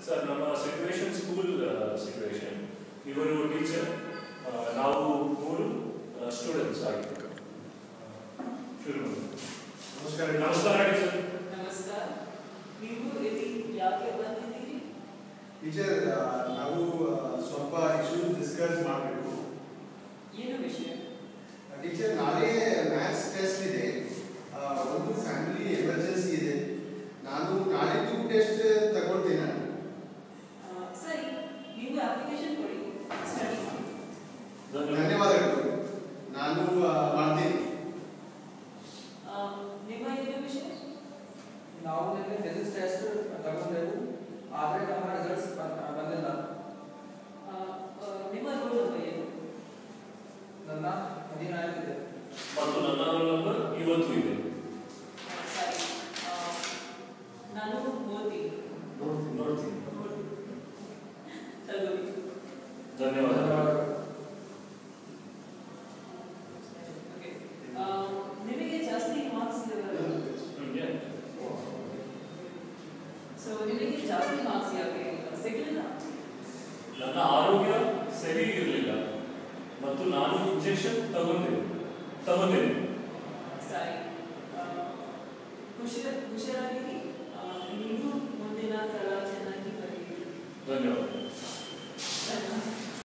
Sir ನಮ್ಮ situation school situation ಇವರು teacher ನಾವು ಮೂರು ಸ್ಟೂಡೆಂಟ್ಸ್ ಆಗಿತ್ತು ಶುರು ಮಾಡಿ. ನಮಸ್ಕಾರ ನಮಸ್ಕಾರ ಟೀಚರ್ ನಮಸ್ಕಾರ ನೀವು ಇಲ್ಲಿ ಯಾಕೆ ಬಂದಿದ್ದೀರಿ ಟೀಚರ್ ನಾವು ಆ, ಸ್ವಲ್ಪ ಇಶ್ಯೂಸ್ ಡಿಸ್ಕಸ್ ಮಾಡಬೇಕು ಏನು ವಿಷಯ ಟೀಚರ್ ನಾಳೆ ಮ್ಯಾಥ್ಸ್ ಟೆಸ್ಟ್ ಇದೆ ಆ, ಒಂದು ಫ್ಯಾಮಿಲಿ ಎಮರ್ಜೆನ್ಸಿ ಇದೆ ನಾನು ನಾಳಿದ್ದು ಟೆಸ್ಟ್ ತಗೊಳ್ತೀನಿ ನಾನು ಆ, ಸರಿ ನೀವು ಅಪ್ಲಿಕೇಶನ್ ಕೊಡಿ ಸ್ಟಡಿ ಮಾಡಿ ಧನ್ಯವಾದ ಧನ್ಯವಾದಗಳು ನಾನು ಆ, ಮಾಡ್ತೀನಿ ಆ, ನಿಮ್ಮ ಏನು ವಿಷಯ ನಾವು ನಿನ್ನೆ ಫಿಸಿಕ್ಸ್ ಟೆಸ್ಟ್ ತಗೊಂಡೆವು ಆದರೆ ನಮ್ಮ ರಿಸಲ್ಟ್ಸ್ ಬಂದಿಲ್ಲ ಆ, ಆ, ನಿಮ್ಮ ರೋಲ್ ನಂಬರ್ ಏನು ನನ್ನ ಹದಿನಾಲ್ಕು ಇದೆ ಮತ್ತು ನನ್ನ ರೋಲ್ ನಂಬರ್ ಇವತ್ತು ಇದೆ ಆ, ಸರಿ ಆ, ನಾನು ಓದ್ತೀನಿ ನೋಡ್ತೀನಿ ನೋಡ್ತೀನಿ ತಗೊಳ್ಳಿ ಧನ್ಯವಾದ ಓಕೆ ಆ, ನಿಮಗೆ ಜಾಸ್ತಿ ಮಾರ್ಕ್ಸ್ ಹ್ಮ್, ಸೊ ನಿಮಗೆ ಜಾಸ್ತಿ ಮಾರ್ಕ್ಸ್ ಯಾಕೆ ಸಿಗಲಿಲ್ಲ ನನ್ನ ಆರೋಗ್ಯ ಸರಿ ಇರಲಿಲ್ಲ ಮತ್ತು ನಾನು ಇಂಜೆಕ್ಷನ್ ತಗೊಂಡೆ ತಗೊಂಡೇನೆ ಸರಿ ಆ, ಹುಷಾರ್ ಹುಷಾರಾಗಿರಿ ಆ, ನೀವು ಮುಂದಿನ ಸಲ ಚೆನ್ನಾಗಿ ಬರೀರಿ ಧನ್ಯವಾದ